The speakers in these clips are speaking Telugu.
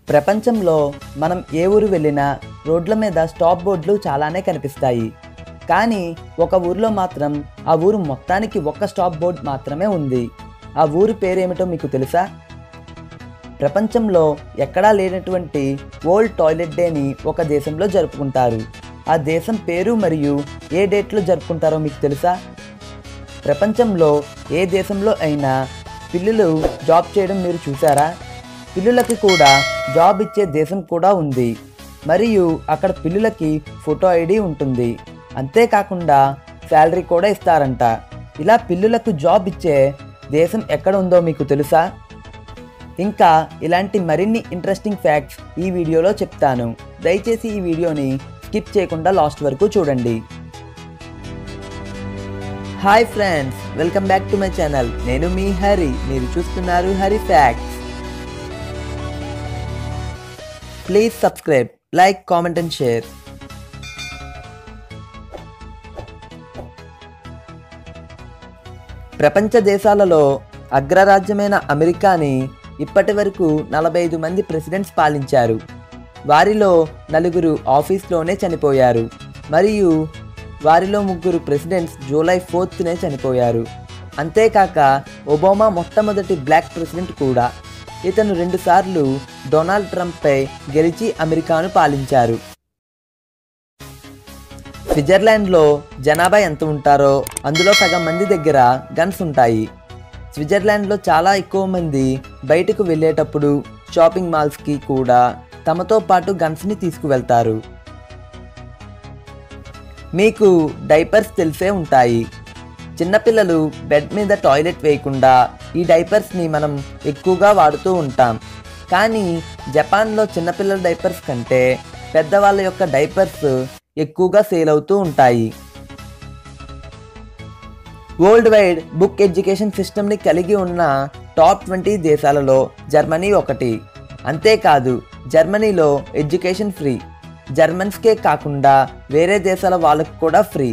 ప్రపంచంలో మనం ఏ ఊరు వెళ్ళినా రోడ్ల మీద స్టాప్ బోర్డులు చాలానే కనిపిస్తాయి కానీ ఒక ఊరిలో మాత్రం ఆ ఊరు మొత్తానికి ఒక్క స్టాప్ బోర్డ్ మాత్రమే ఉంది ఆ ఊరి పేరేమిటో మీకు తెలుసా ప్రపంచంలో ఎక్కడా లేనటువంటి వరల్డ్ టాయిలెట్ డేని ఒక దేశంలో జరుపుకుంటారు ఆ దేశం పేరు మరియు ఏ డేట్లో జరుపుకుంటారో మీకు తెలుసా ప్రపంచంలో ఏ దేశంలో అయినా పిల్లులు జాబ్ చేయడం మీరు చూసారా పిల్లులకి కూడా జాబ్ ఇచ్చే దేశం కూడా ఉంది మరియు అక్కడ పిల్లులకి ఫోటో ఐడి ఉంటుంది అంతేకాకుండా శాలరీ కూడా ఇస్తారంట ఇలా పిల్లులకు జాబ్ ఇచ్చే దేశం ఎక్కడ ఉందో మీకు తెలుసా ఇంకా ఇలాంటి మరిన్ని ఇంట్రెస్టింగ్ ఫ్యాక్ట్స్ ఈ వీడియోలో చెప్తాను దయచేసి ఈ వీడియోని స్కిప్ చేయకుండా లాస్ట్ వరకు చూడండి hi friends welcome back to my channel నేను మీ హరి మీరు చూస్తున్నారు Hari facts please subscribe like comment and share ప్రపంచ దేశాలలో అగ్రరాజ్యమైన అమెరికాని ఇప్పటి వరకు నలభై ఐదు మంది ప్రెసిడెంట్స్ పాలించారు వారిలో నలుగురు ఆఫీస్లోనే చనిపోయారు మరియు వారిలో ముగ్గురు ప్రెసిడెంట్స్ జూలై ఫోర్త్నే చనిపోయారు అంతేకాక ఒబామా మొట్టమొదటి బ్లాక్ ప్రెసిడెంట్ కూడా ఇతను రెండుసార్లు డొనాల్డ్ ట్రంప్పై గెలిచి అమెరికాను పాలించారు స్విట్జర్లాండ్లో జనాభా ఎంత ఉంటారో అందులో సగం మంది దగ్గర గన్స్ ఉంటాయి స్విట్జర్లాండ్లో చాలా ఎక్కువ మంది బయటకు వెళ్ళేటప్పుడు షాపింగ్ మాల్స్కి కూడా తమతో పాటు గన్స్ని తీసుకువెళ్తారు మీకు డైపర్స్ తెలిసే ఉంటాయి చిన్నపిల్లలు బెడ్ మీద టాయిలెట్ వేయకుండా ఈ డైపర్స్ని మనం ఎక్కువగా వాడుతూ ఉంటాం కానీ జపాన్లో చిన్నపిల్లల డైపర్స్ కంటే పెద్దవాళ్ళ యొక్క డైపర్స్ ఎక్కువగా సేల్ అవుతూ ఉంటాయి వరల్డ్ వైడ్ బుక్ ఎడ్యుకేషన్ సిస్టమ్ని కలిగి ఉన్న టాప్ ట్వంటీ దేశాలలో జర్మనీ ఒకటి అంతేకాదు జర్మనీలో ఎడ్యుకేషన్ ఫ్రీ జర్మన్స్కే కాకుండా వేరే దేశాల వాళ్ళకు కూడా ఫ్రీ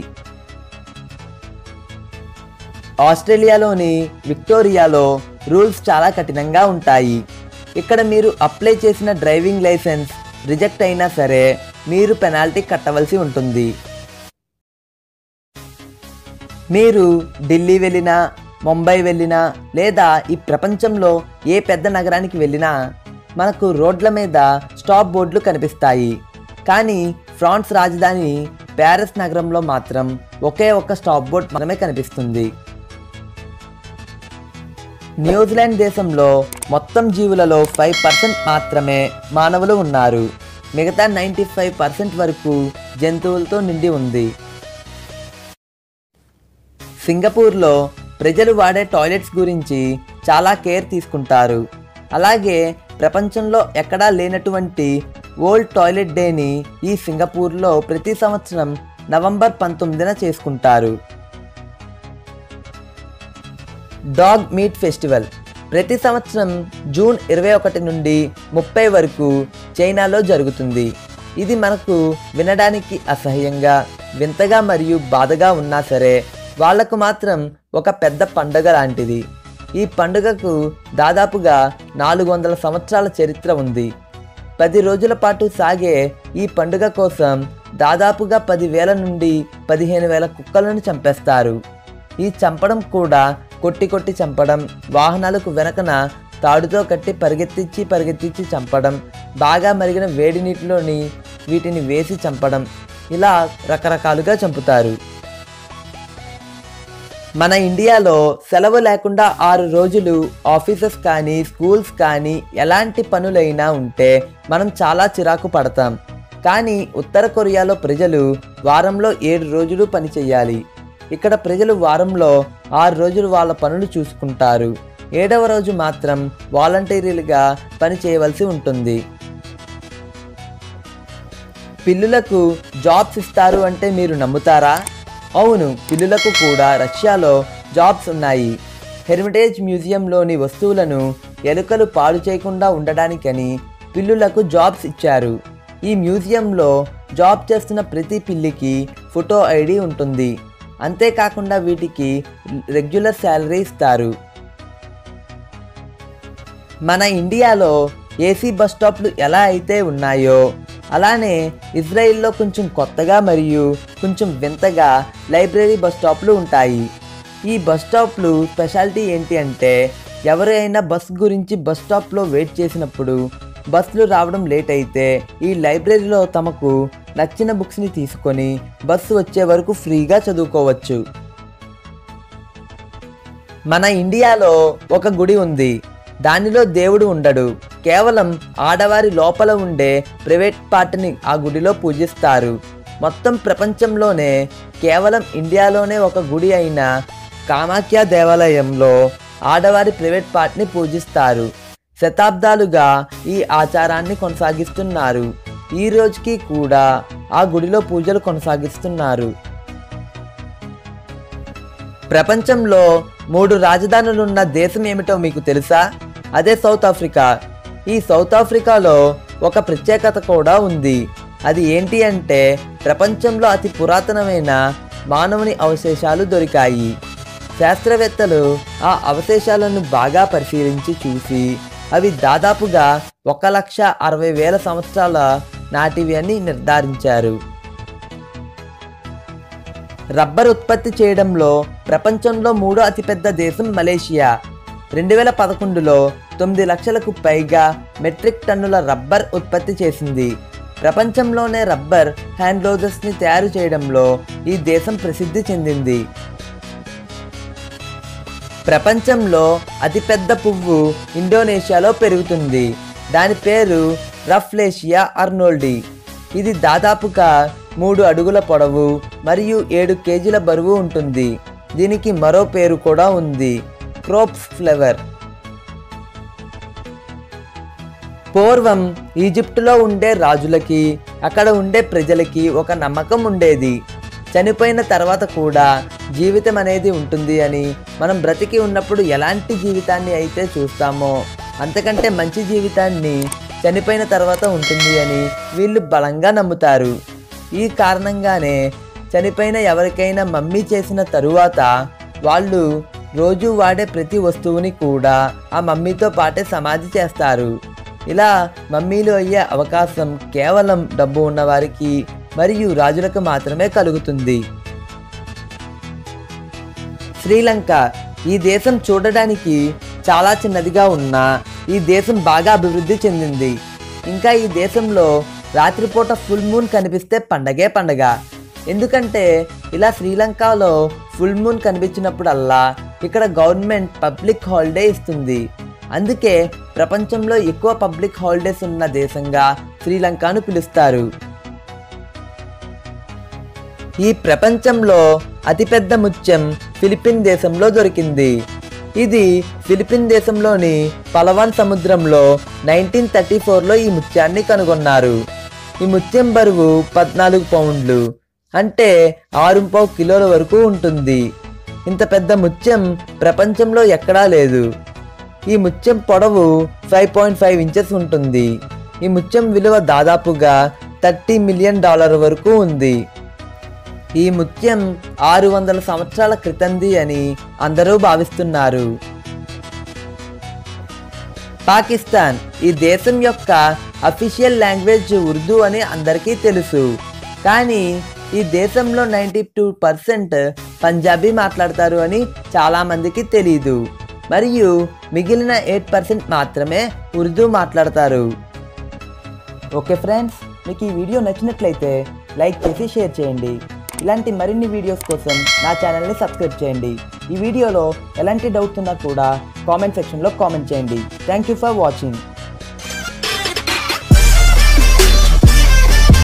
ఆస్ట్రేలియాలోని విక్టోరియాలో రూల్స్ చాలా కఠినంగా ఉంటాయి ఇక్కడ మీరు అప్లై చేసిన డ్రైవింగ్ లైసెన్స్ రిజెక్ట్ అయినా సరే మీరు పెనాల్టీ కట్టవలసి ఉంటుంది మీరు ఢిల్లీ వెళ్ళినా ముంబై వెళ్ళినా లేదా ఈ ప్రపంచంలో ఏ పెద్ద నగరానికి వెళ్ళినా మనకు రోడ్ల మీద స్టాప్ బోర్డులు కనిపిస్తాయి కానీ ఫ్రాన్స్ రాజధాని ప్యారిస్ నగరంలో మాత్రం ఒకే ఒక్క స్టాప్ బోర్డ్ మాత్రమే కనిపిస్తుంది న్యూజిలాండ్ దేశంలో మొత్తం జీవులలో ఫైవ్ పర్సెంట్ మాత్రమే మానవులు ఉన్నారు మిగతా నైంటీ ఫైవ్ పర్సెంట్ వరకు జంతువులతో నిండి ఉంది సింగపూర్లో ప్రజలు వాడే టాయిలెట్స్ గురించి చాలా కేర్ తీసుకుంటారు అలాగే ప్రపంచంలో ఎక్కడా లేనటువంటి వరల్డ్ టాయిలెట్ డేని ఈ సింగపూర్లో ప్రతి సంవత్సరం నవంబర్ పంతొమ్మిదిన చేసుకుంటారు డాగ్ మీట్ ఫెస్టివల్ ప్రతి సంవత్సరం జూన్ ఇరవై ఒకటి నుండి ముప్పై వరకు చైనాలో జరుగుతుంది ఇది మనకు వినడానికి అసహ్యంగా వింతగా మరియు బాధగా ఉన్నా సరే వాళ్లకు మాత్రం ఒక పెద్ద పండుగ లాంటిది ఈ పండుగకు దాదాపుగా నాలుగు వందల సంవత్సరాల చరిత్ర ఉంది పది రోజుల పాటు సాగే ఈ పండుగ కోసం దాదాపుగా పదివేల నుండి పదిహేను వేల కుక్కలను చంపేస్తారు ఈ చంపడం కూడా కొట్టి కొట్టి చంపడం వాహనాలకు వెనకన తాడుతో కట్టి పరిగెత్తించి పరిగెత్తించి చంపడం బాగా మరిగిన వేడి నీటిలోని వీటిని వేసి చంపడం ఇలా రకరకాలుగా చంపుతారు మన ఇండియాలో సెలవు లేకుండా ఆరు రోజులు ఆఫీసెస్ కానీ స్కూల్స్ కానీ ఎలాంటి పనులైనా ఉంటే మనం చాలా చిరాకు పడతాం కానీ ఉత్తర కొరియాలో ప్రజలు వారంలో ఏడు రోజులు పని చేయాలి ఇక్కడ ప్రజలు వారంలో ఆరు రోజులు వాళ్ళ పనులు చూసుకుంటారు ఏడవ రోజు మాత్రం వాలంటీర్లుగా పని చేయవలసి ఉంటుంది పిల్లులకు జాబ్స్ ఇస్తారు అంటే మీరు నమ్ముతారా అవును పిల్లులకు కూడా రష్యాలో జాబ్స్ ఉన్నాయి హెరిమిటేజ్ మ్యూజియంలోని వస్తువులను ఎలుకలు పాడు చేయకుండా ఉండడానికని పిల్లులకు జాబ్స్ ఇచ్చారు ఈ మ్యూజియంలో జాబ్ చేస్తున్న ప్రతి పిల్లికి ఫోటో ఐడి ఉంటుంది అంతేకాకుండా వీటికి రెగ్యులర్ శాలరీ ఇస్తారు మన ఇండియాలో ఏసీ బస్ స్టాప్లు ఎలా అయితే ఉన్నాయో అలానే ఇజ్రాయిల్లో కొంచెం కొత్తగా మరియు కొంచెం వింతగా లైబ్రరీ బస్ స్టాప్లు ఉంటాయి ఈ బస్ స్టాప్లు స్పెషాలిటీ ఏంటి అంటే ఎవరైనా బస్ గురించి బస్ స్టాప్లో వెయిట్ చేసినప్పుడు బస్సులు రావడం లేట్ అయితే ఈ లైబ్రరీలో తమకు నచ్చిన బుక్స్ని తీసుకొని బస్సు వచ్చే వరకు ఫ్రీగా చదువుకోవచ్చు మన ఇండియాలో ఒక గుడి ఉంది దానిలో దేవుడు ఉండడు కేవలం ఆడవారి లోపల ఉండే ప్రైవేట్ పార్ట్ని ఆ గుడిలో పూజిస్తారు మొత్తం ప్రపంచంలోనే కేవలం ఇండియాలోనే ఒక గుడి అయిన కామాఖ్య దేవాలయంలో ఆడవారి ప్రైవేట్ పార్ట్ని పూజిస్తారు శతాబ్దాలుగా ఈ ఆచారాన్ని కొనసాగిస్తున్నారు ఈ రోజుకి కూడా ఆ గుడిలో పూజలు కొనసాగిస్తున్నారు ప్రపంచంలో మూడు రాజధానులున్న దేశం ఏమిటో మీకు తెలుసా అదే సౌత్ ఆఫ్రికా ఈ సౌత్ ఆఫ్రికాలో ఒక ప్రత్యేకత కూడా ఉంది అది ఏంటి అంటే ప్రపంచంలో అతి పురాతనమైన మానవుని అవశేషాలు దొరికాయి శాస్త్రవేత్తలు ఆ అవశేషాలను బాగా పరిశీలించి చూసి అవి దాదాపుగా ఒక లక్ష అరవై వేల సంవత్సరాల నాటివి అని నిర్ధారించారు రబ్బర్ ఉత్పత్తి చేయడంలో ప్రపంచంలో మూడో అతిపెద్ద దేశం మలేషియా రెండు వేల పదకొండులో తొమ్మిది లక్షలకు పైగా మెట్రిక్ టన్నుల రబ్బర్ ఉత్పత్తి చేసింది ప్రపంచంలోనే రబ్బర్ హ్యాండ్ గ్లౌజెస్ని తయారు చేయడంలో ఈ దేశం ప్రసిద్ధి చెందింది ప్రపంచంలో అతిపెద్ద పువ్వు ఇండోనేషియాలో పెరుగుతుంది దాని పేరు రఫ్లేషియా అర్నోల్డి ఇది దాదాపుగా మూడు అడుగుల పొడవు మరియు ఏడు కేజీల బరువు ఉంటుంది దీనికి మరో పేరు కూడా ఉంది క్రోప్స్ ఫ్లేవర్ పూర్వం ఈజిప్టులో ఉండే రాజులకి అక్కడ ఉండే ప్రజలకి ఒక నమ్మకం ఉండేది చనిపోయిన తర్వాత కూడా జీవితం అనేది ఉంటుంది అని మనం బ్రతికి ఉన్నప్పుడు ఎలాంటి జీవితాన్ని అయితే చూస్తామో అంతకంటే మంచి జీవితాన్ని చనిపోయిన తర్వాత ఉంటుంది అని వీళ్ళు బలంగా నమ్ముతారు ఈ కారణంగానే చనిపోయిన ఎవరికైనా మమ్మీ చేసిన తరువాత వాళ్ళు రోజు వాడే ప్రతి వస్తువుని కూడా ఆ మమ్మీతో పాటే సమాధి చేస్తారు ఇలా మమ్మీలు అయ్యే అవకాశం కేవలం డబ్బు ఉన్నవారికి మరియు రాజులకు మాత్రమే కలుగుతుంది శ్రీలంక ఈ దేశం చూడడానికి చాలా చిన్నదిగా ఉన్నా ఈ దేశం బాగా అభివృద్ధి చెందింది ఇంకా ఈ దేశంలో రాత్రిపూట ఫుల్ మూన్ కనిపిస్తే పండగే పండగ ఎందుకంటే ఇలా శ్రీలంకలో ఫుల్ మూన్ కనిపించినప్పుడల్లా ఇక్కడ గవర్నమెంట్ పబ్లిక్ హాలిడే ఇస్తుంది అందుకే ప్రపంచంలో ఎక్కువ పబ్లిక్ హాలిడేస్ ఉన్న దేశంగా శ్రీలంకను పిలుస్తారు ఈ ప్రపంచంలో అతిపెద్ద ముత్యం ఫిలిపిన్ దేశంలో దొరికింది ఇది ఫిలిపిన్ దేశంలోని పలవాన్ సముద్రంలో నైన్టీన్ థర్టీ ఫోర్లో ఈ ముత్యాన్ని కనుగొన్నారు ఈ ముత్యం బరువు పద్నాలుగు పౌండ్లు అంటే ఆరు పావు కిలోల వరకు ఉంటుంది ఇంత పెద్ద ముత్యం ప్రపంచంలో ఎక్కడా లేదు ఈ ముత్యం పొడవు ఫైవ్ పాయింట్ ఫైవ్ ఇంచెస్ ఉంటుంది ఈ ముత్యం విలువ దాదాపుగా థర్టీ మిలియన్ డాలర్ వరకు ఉంది ఈ ముత్యం ఆరు వందల సంవత్సరాల క్రితంది అని అందరూ భావిస్తున్నారు పాకిస్తాన్ ఈ దేశం యొక్క అఫీషియల్ లాంగ్వేజ్ ఉర్దూ అని అందరికీ తెలుసు కానీ ఈ దేశంలో నైంటీ టూ పర్సెంట్ పంజాబీ మాట్లాడతారు అని చాలామందికి తెలీదు మరియు మిగిలిన ఎయిట్ పర్సెంట్ మాత్రమే ఉర్దూ మాట్లాడతారు ఓకే ఫ్రెండ్స్ మీకు ఈ వీడియో నచ్చినట్లయితే లైక్ చేసి షేర్ చేయండి ఇలాంటి మరిన్ని వీడియోస్ కోసం నా ఛానల్ని సబ్స్క్రైబ్ చేయండి ఈ వీడియోలో ఎలాంటి డౌట్స్ ఉన్నా కూడా కామెంట్ సెక్షన్లో కామెంట్ చేయండి థ్యాంక్ యూ ఫర్ వాచింగ్